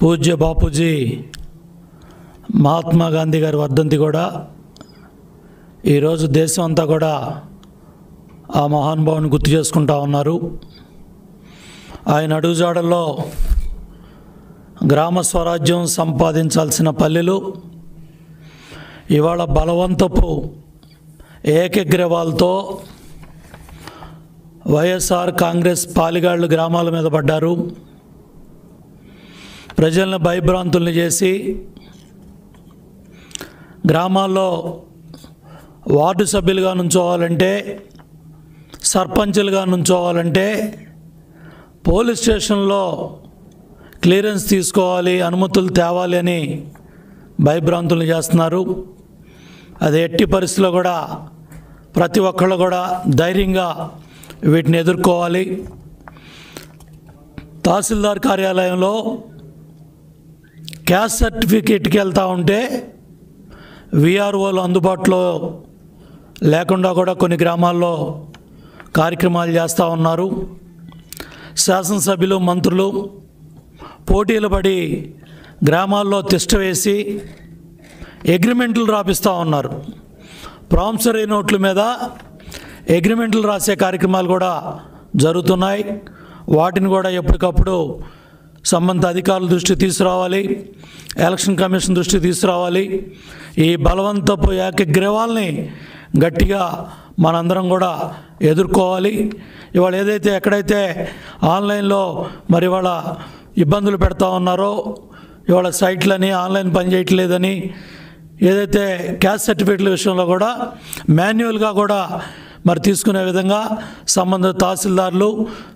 పూజ్య బాపూజీ మహాత్మా గాంధీ గారి వర్ధంతి కూడా ఈరోజు దేశం అంతా కూడా ఆ మహానుభావుని గుర్తు చేసుకుంటా ఉన్నారు ఆయన అడుగుజాడల్లో గ్రామ స్వరాజ్యం సంపాదించాల్సిన పల్లెలు ఇవాళ బలవంతపు ఏకగ్రీవాలతో వైఎస్ఆర్ కాంగ్రెస్ పాలిగాళ్ళు గ్రామాల మీద పడ్డారు ప్రజలను భయభ్రాంతుల్ని చేసి గ్రామాల్లో వార్డు సభ్యులుగా నుంచోవాలంటే సర్పంచులుగా నుంచోవాలంటే పోలీస్ స్టేషన్లో క్లియరెన్స్ తీసుకోవాలి అనుమతులు తేవాలి అని భయభ్రాంతులు చేస్తున్నారు అది ఎట్టి పరిస్థితుల్లో కూడా ప్రతి ఒక్కళ్ళు కూడా ధైర్యంగా వీటిని ఎదుర్కోవాలి తహసీల్దార్ కార్యాలయంలో క్యాస్ట్ సర్టిఫికేట్కి వెళ్తూ ఉంటే విఆర్ఓలు అందుబాటులో లేకుండా కూడా కొన్ని గ్రామాల్లో కార్యక్రమాలు చేస్తూ ఉన్నారు శాసనసభ్యులు మంత్రులు పోటీలు పడి గ్రామాల్లో తిష్ట వేసి అగ్రిమెంట్లు రాపిస్తూ ఉన్నారు ప్రామిసరీ నోట్ల మీద అగ్రిమెంట్లు రాసే కార్యక్రమాలు కూడా జరుగుతున్నాయి వాటిని కూడా ఎప్పటికప్పుడు సంబంధిత అధికారుల దృష్టికి తీసుకురావాలి ఎలక్షన్ కమిషన్ దృష్టికి తీసుకురావాలి ఈ బలవంతపు ఏకగ్రీవాల్ని గట్టిగా మనందరం కూడా ఎదుర్కోవాలి ఇవాళ ఏదైతే ఎక్కడైతే ఆన్లైన్లో మరి ఇవాళ ఇబ్బందులు పెడతా ఉన్నారో ఇవాళ సైట్లని ఆన్లైన్ పనిచేయట్లేదని ఏదైతే క్యాస్ట్ సర్టిఫికేట్ల విషయంలో కూడా మాన్యువల్గా కూడా మరి తీసుకునే విధంగా సంబంధిత తహసీల్దార్లు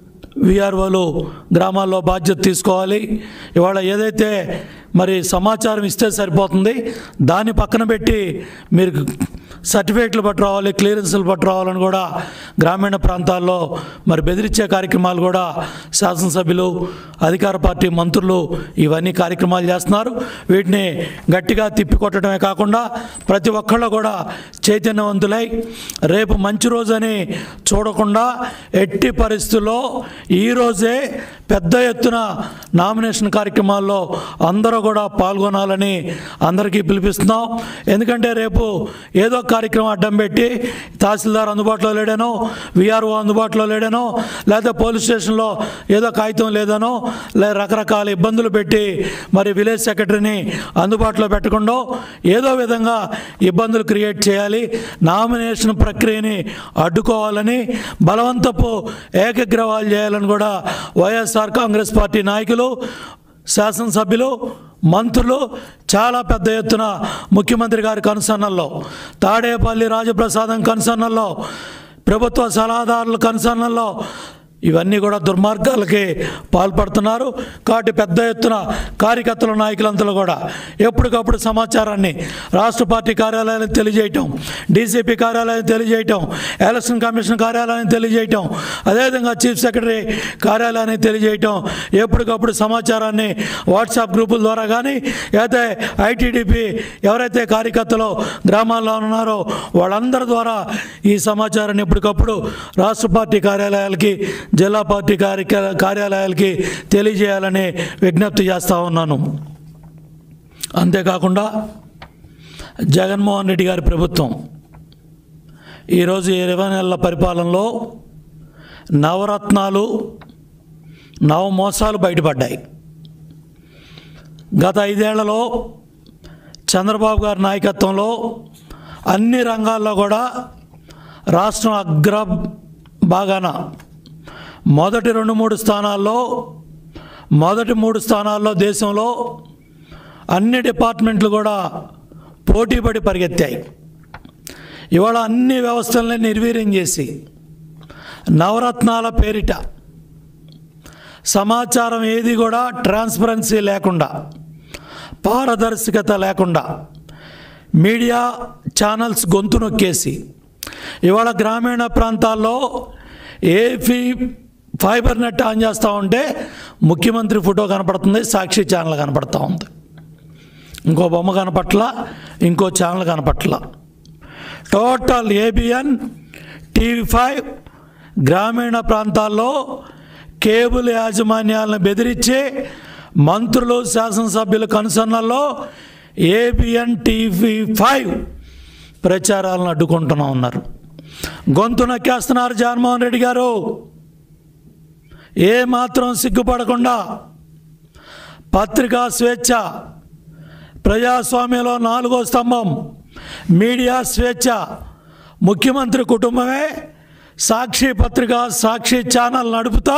విఆర్ఓలు గ్రామాల్లో బాధ్యత తీసుకోవాలి ఇవాళ ఏదైతే మరి సమాచారం ఇస్తే సరిపోతుంది దాన్ని పక్కన పెట్టి మీరు సర్టిఫికేట్లు పట్టు రావాలి క్లియరెన్సులు పట్టు రావాలని కూడా గ్రామీణ ప్రాంతాల్లో మరి బెదిరించే కార్యక్రమాలు కూడా శాసనసభ్యులు అధికార పార్టీ మంత్రులు ఇవన్నీ కార్యక్రమాలు చేస్తున్నారు వీటిని గట్టిగా తిప్పికొట్టడమే కాకుండా ప్రతి ఒక్కళ్ళు కూడా చైతన్యవంతులై రేపు మంచి రోజని చూడకుండా ఎట్టి పరిస్థితుల్లో ఈరోజే పెద్ద ఎత్తున నామినేషన్ కార్యక్రమాల్లో అందరూ కూడా పాల్గొనాలని అందరికీ పిలిపిస్తున్నాం ఎందుకంటే రేపు ఏదో కార్యక్రమం అడ్డం పెట్టి తహసీల్దార్ అందుబాటులో లేడనో విఆర్ఓ అందుబాటులో లేడనో లేదా పోలీస్ స్టేషన్లో ఏదో కాగితం లేదనో లేదా రకరకాల ఇబ్బందులు పెట్టి మరి విలేజ్ సెక్రటరీని అందుబాటులో పెట్టకుండా ఏదో విధంగా ఇబ్బందులు క్రియేట్ చేయాలి నామినేషన్ ప్రక్రియని అడ్డుకోవాలని బలవంతపు ఏకగ్రవాలు చేయాలని కూడా వైఎస్ఆర్ కాంగ్రెస్ పార్టీ నాయకులు శాసనసభ్యులు మంత్రులు చాలా పెద్ద ఎత్తున ముఖ్యమంత్రి గారి కనుసన్నల్లో తాడేపల్లి రాజప్రసాదం కనుసన్నల్లో ప్రభుత్వ సలహాదారుల కనుసన్నల్లో ఇవన్నీ కూడా దుర్మార్గాలకి పాల్పడుతున్నారు కాబట్టి పెద్ద ఎత్తున కార్యకర్తల నాయకులంతా కూడా ఎప్పటికప్పుడు సమాచారాన్ని రాష్ట్ర పార్టీ కార్యాలయానికి తెలియజేయటం డీసీపీ కార్యాలయం తెలియజేయటం ఎలక్షన్ కమిషన్ కార్యాలయానికి తెలియజేయటం అదేవిధంగా చీఫ్ సెక్రటరీ కార్యాలయానికి తెలియజేయటం ఎప్పటికప్పుడు సమాచారాన్ని వాట్సాప్ గ్రూపుల ద్వారా కానీ అయితే ఐటీడీపీ ఎవరైతే కార్యకర్తలు గ్రామాల్లో ఉన్నారో వాళ్ళందరి ద్వారా ఈ సమాచారాన్ని ఎప్పటికప్పుడు రాష్ట్ర పార్టీ కార్యాలయాలకి జిల్లా పార్టీ కార్య కార్యాలయాలకి తెలియజేయాలని విజ్ఞప్తి చేస్తూ ఉన్నాను అంతేకాకుండా జగన్మోహన్ రెడ్డి గారి ప్రభుత్వం ఈరోజు ఇరవై నెలల పరిపాలనలో నవరత్నాలు నవమోసాలు బయటపడ్డాయి గత ఐదేళ్లలో చంద్రబాబు గారి నాయకత్వంలో అన్ని రంగాల్లో కూడా రాష్ట్రం అగ్ర బాగాన మొదటి రెండు మూడు స్థానాల్లో మొదటి మూడు స్థానాల్లో దేశంలో అన్ని డిపార్ట్మెంట్లు కూడా పోటీపడి పరిగెత్తాయి ఇవాళ అన్ని వ్యవస్థల్ని నిర్వీర్యం చేసి నవరత్నాల పేరిట సమాచారం ఏది కూడా ట్రాన్స్పరెన్సీ లేకుండా పారదర్శకత లేకుండా మీడియా ఛానల్స్ గొంతు నొక్కేసి ఇవాళ గ్రామీణ ప్రాంతాల్లో ఏఫీ ఫైబర్ నెట్ ఆన్ చేస్తూ ఉంటే ముఖ్యమంత్రి ఫోటో కనపడుతుంది సాక్షి ఛానల్ కనపడుతూ ఉంది ఇంకో బొమ్మ కనపట్ల ఇంకో ఛానల్ కనపట్ల టోటల్ ఏబిఎన్ టీవీ ఫైవ్ గ్రామీణ ప్రాంతాల్లో కేబుల్ యాజమాన్యాలను బెదిరించి మంత్రులు శాసనసభ్యుల కనుసన్నల్లో ఏబిఎన్ టీవీ ఫైవ్ ప్రచారాలను అడ్డుకుంటున్నా ఉన్నారు గొంతు నక్కేస్తున్నారు జగన్మోహన్ రెడ్డి గారు ఏ మాత్రం సిగ్గుపడకుండా పత్రికా స్వేచ్ఛ ప్రజాస్వామ్యంలో నాలుగో స్తంభం మీడియా స్వేచ్ఛ ముఖ్యమంత్రి కుటుంబమే సాక్షి పత్రిక సాక్షి ఛానల్ నడుపుతా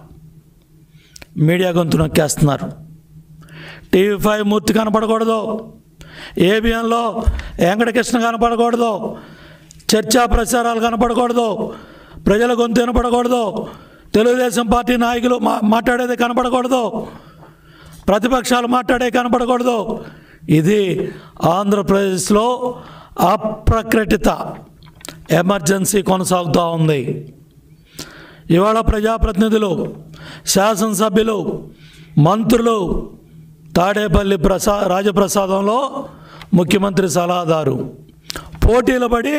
మీడియా గొంతు నొక్కేస్తున్నారు టీవీ ఫైవ్ మూర్తి కనపడకూడదు ఏబిఎన్లో వెంకటకృష్ణ కనపడకూడదు చర్చా ప్రచారాలు కనపడకూడదు ప్రజల గొంతు వినపడకూడదు తెలుగుదేశం పార్టీ నాయకులు మా మాట్లాడేది కనపడకూడదు ప్రతిపక్షాలు మాట్లాడే కనపడకూడదు ఇది ఆంధ్రప్రదేశ్లో అప్రకటిత ఎమర్జెన్సీ కొనసాగుతూ ఉంది ఇవాళ ప్రజాప్రతినిధులు శాసనసభ్యులు మంత్రులు తాడేపల్లి ప్రసా రాజప్రసాదంలో ముఖ్యమంత్రి సలహాదారు పోటీలు పడి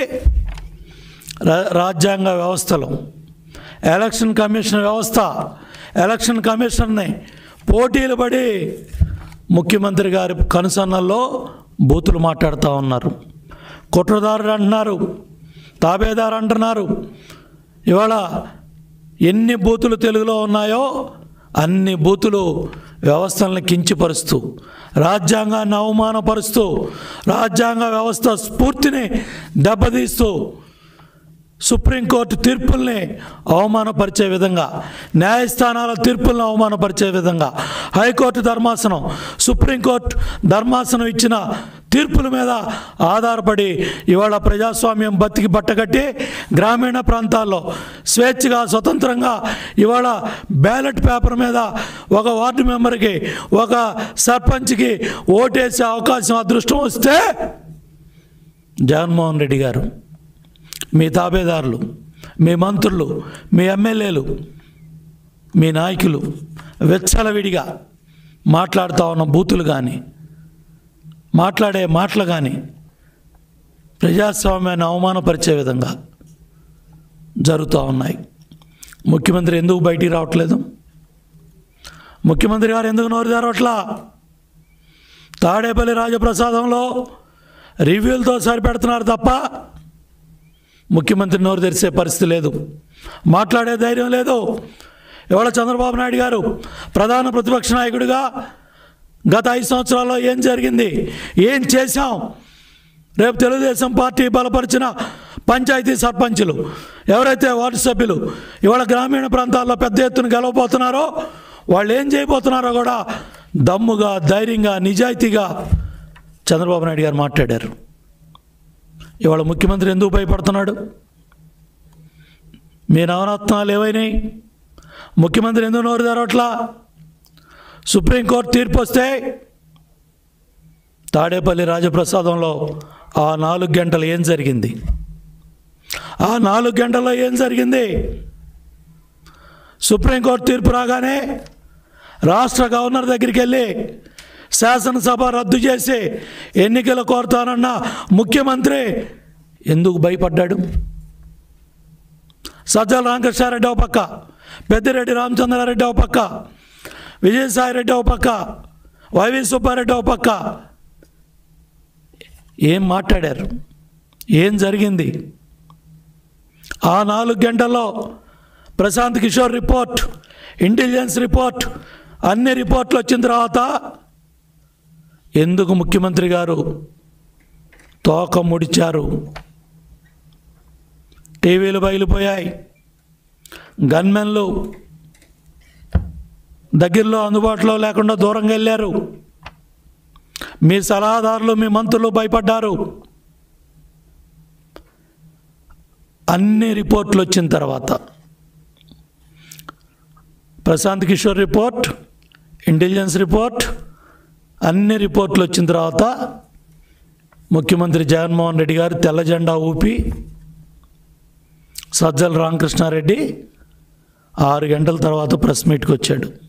రా- రాజ్యాంగ వ్యవస్థలో ఎలక్షన్ కమిషన్ వ్యవస్థ ఎలక్షన్ కమిషన్ని పోటీలు పడి ముఖ్యమంత్రి గారి కనుసన్నల్లో బూతులు మాట్లాడుతూ ఉన్నారు కుట్రదారుడు అంటున్నారు తాబేదారు అంటున్నారు ఇవాళ ఎన్ని బూతులు తెలుగులో ఉన్నాయో అన్ని బూతులు వ్యవస్థలను కించిపరుస్తూ రాజ్యాంగాన్ని అవమానపరుస్తూ రాజ్యాంగ వ్యవస్థ స్ఫూర్తిని దెబ్బతీస్తూ సుప్రీంకోర్టు తీర్పుల్ని అవమానపరిచే విధంగా న్యాయస్థానాల తీర్పులను అవమానపరిచే విధంగా హైకోర్టు ధర్మాసనం సుప్రీంకోర్టు ధర్మాసనం ఇచ్చిన తీర్పుల మీద ఆధారపడి ఇవాళ ప్రజాస్వామ్యం బతికి బట్టగట్టి గ్రామీణ ప్రాంతాల్లో స్వేచ్ఛగా స్వతంత్రంగా ఇవాళ బ్యాలెట్ పేపర్ మీద ఒక వార్డు మెంబర్కి ఒక సర్పంచ్కి ఓటేసే అవకాశం అదృష్టం వస్తే జగన్మోహన్ రెడ్డి గారు మీ తాబేదారులు మీ మంత్రులు మీ ఎమ్మెల్యేలు మీ నాయకులు వెచ్చలవిడిగా మాట్లాడుతూ ఉన్న బూతులు కానీ మాట్లాడే మాటలు కానీ ప్రజాస్వామ్యాన్ని అవమానపరిచే విధంగా జరుగుతూ ఉన్నాయి ముఖ్యమంత్రి ఎందుకు బయటికి రావట్లేదు ముఖ్యమంత్రి గారు ఎందుకు నోరు తెరవట్లా తాడేపల్లి రాజప్రసాదంలో రివ్యూలతో సరిపెడుతున్నారు తప్ప ముఖ్యమంత్రి నోరు తెరిచే పరిస్థితి లేదు మాట్లాడే ధైర్యం లేదు ఇవాళ చంద్రబాబు నాయుడు గారు ప్రధాన ప్రతిపక్ష నాయకుడిగా గత ఐదు సంవత్సరాల్లో ఏం జరిగింది ఏం చేశాం రేపు తెలుగుదేశం పార్టీ బలపరిచిన పంచాయతీ సర్పంచులు ఎవరైతే వార్డు సభ్యులు ఇవాళ గ్రామీణ ప్రాంతాల్లో పెద్ద ఎత్తున గెలవబోతున్నారో వాళ్ళు ఏం చేయబోతున్నారో కూడా దమ్ముగా ధైర్యంగా నిజాయితీగా చంద్రబాబు నాయుడు గారు మాట్లాడారు ఇవాళ ముఖ్యమంత్రి ఎందుకు భయపడుతున్నాడు మీ నవరత్నాలు ఏవైనాయి ముఖ్యమంత్రి ఎందుకు నోరు తెరవట్లా సుప్రీంకోర్టు తీర్పు వస్తే తాడేపల్లి రాజప్రసాదంలో ఆ నాలుగు గంటలు ఏం జరిగింది ఆ నాలుగు గంటల్లో ఏం జరిగింది సుప్రీంకోర్టు తీర్పు రాగానే రాష్ట్ర గవర్నర్ దగ్గరికి వెళ్ళి శాసనసభ రద్దు చేసి ఎన్నికలు కోరుతానన్న ముఖ్యమంత్రి ఎందుకు భయపడ్డాడు సజ్జల రామకృష్ణారెడ్డి ఒక పక్క పెద్దిరెడ్డి రామచంద్రారెడ్డి ఒక పక్క విజయసాయిరెడ్డి ఒక పక్క వైవి సుబ్బారెడ్డి ఒక పక్క ఏం మాట్లాడారు ఏం జరిగింది ఆ నాలుగు గంటల్లో Prashant Kishor report intelligence report అన్ని రిపోర్ట్లు వచ్చిన తర్వాత ఎందుకు ముఖ్యమంత్రి గారు తోక ముడిచారు టీవీలు బయలుపోయాయి గన్మెన్లు దగ్గరలో అందుబాటులో లేకుండా దూరంగా వెళ్ళారు మీ సలహాదారులు మీ మంత్రులు భయపడ్డారు అన్ని రిపోర్ట్లు వచ్చిన తర్వాత Prashant Kishor report intelligence report అన్ని రిపోర్ట్లు వచ్చిన తర్వాత ముఖ్యమంత్రి జగన్మోహన్ రెడ్డి గారు తెల్ల జెండా ఊపి సజ్జల రామకృష్ణారెడ్డి ఆరు గంటల తర్వాత ప్రెస్ మీట్కి వచ్చాడు